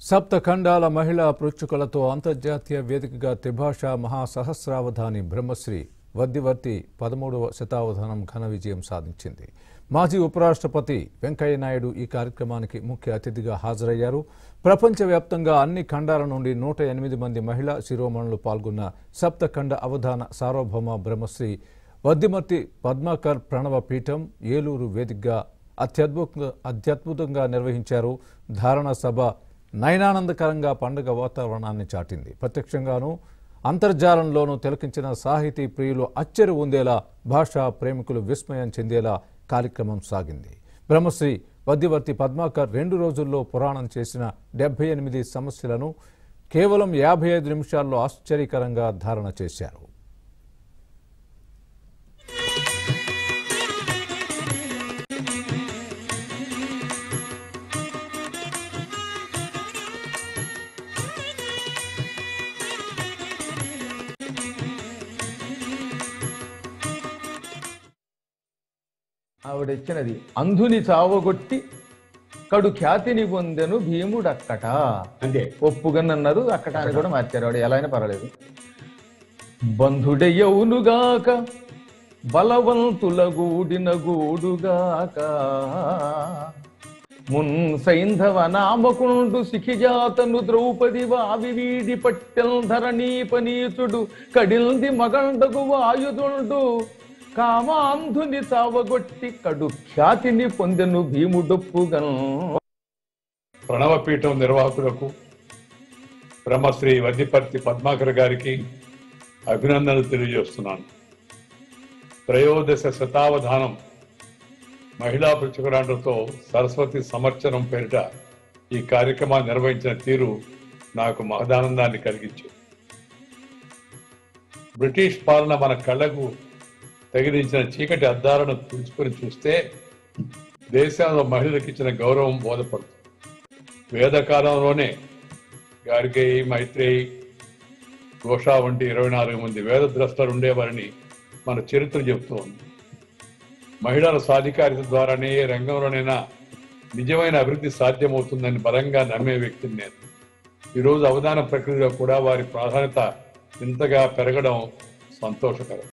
సప్త ఖండాల మహిళా పృచ్చుకలతో అంతర్జాతీయ వేదికగా త్రిభాషా మహాసహస్రావధాని బ్రహ్మశ్రీ వద్దివర్తి పదమూడవ శతావధానం ఘన విజయం సాధించింది మాజీ ఉపరాష్ట్రపతి వెంకయ్యనాయుడు ఈ కార్యక్రమానికి ముఖ్య అతిథిగా హాజరయ్యారు ప్రపంచవ్యాప్తంగా అన్ని ఖండాల నుండి నూట ఎనిమిది మంది మహిళా శిరోమణులు పాల్గొన్న సప్త ఖండ అవధాన సార్వభౌమ బ్రహ్మశ్రీ వద్దిమర్తి పద్మాకర్ ప్రణవ పీఠం ఏలూరు వేదికగా అత్యద్భుతంగా అత్యద్భుతంగా నిర్వహించారు ధారణ సభ నయనానందకరంగా పండుగ వాతావరణాన్ని చాటింది ప్రత్యక్షంగానూ అంతర్జాలంలోనూ తిలకించిన సాహితీ ప్రియులు అచ్చరి ఉందేలా భాషా ప్రేమికులు విస్మయం చెందేలా కార్యక్రమం సాగింది బ్రహ్మశ్రీ వద్దివర్తి పద్మాకర్ రెండు రోజుల్లో పురాణం చేసిన డెబ్బై ఎనిమిది సమస్యలను కేవలం యాభై ఐదు నిమిషాల్లో ఆశ్చర్యకరంగా ధారణ చేశారు ఆవిడ ఇచ్చినది అంధుని చావగొట్టి కడు ఖ్యాతిని పొందెను భీముడక్కట అంతే ఒప్పుగనన్నారు అక్కట అని కూడా మార్చారు ఆవిడ ఎలా అయినా పర్వాలేదు బంధుడయ్యవునుగాక బలవంతుల గూడిన గూడుగాక మున్ సైంధవ నామకుండు సిఖిజాతను ద్రౌపది వావి వీడి పట్టెల్ ధరణీ పనీతుడు కడిల్ది మగండగు వాయుదుండు కామాంధుని చావగొట్టి కడు ఖ్యాతిని పొందెను భీముడొప్పుగన్ ప్రణవపీఠం నిర్వాహకులకు బ్రహ్మశ్రీ వద్దిపర్తి పద్మాకర్ గారికి అభినందనలు తెలియజేస్తున్నాను త్రయోదశ శతావధానం మహిళా పృచ్చుకురాండ్రతో సరస్వతి సంవత్సరం పేరిట ఈ కార్యక్రమాన్ని నిర్వహించిన తీరు నాకు మహదానందాన్ని కలిగించింది బ్రిటిష్ పాలన మన కళ్ళకు తగిలించిన చీకటి అద్దాలను తుడుచుకొని చూస్తే దేశంలో మహిళలకు ఇచ్చిన గౌరవం బోధపడుతుంది వేదకాలంలోనే గార్గేయి మైత్రేయి ఘోష వంటి ఇరవై నాలుగు మంది వేద ద్రష్టలు ఉండేవారని మన చరిత్ర చెబుతూ ఉంది మహిళల సాధికారిత ద్వారానే ఏ రంగంలోనైనా నిజమైన అభివృద్ధి సాధ్యమవుతుందని బలంగా నమ్మే వ్యక్తిని నేను ఈరోజు అవధాన ప్రక్రియలో కూడా వారి ప్రాధాన్యత ఇంతగా పెరగడం సంతోషకరం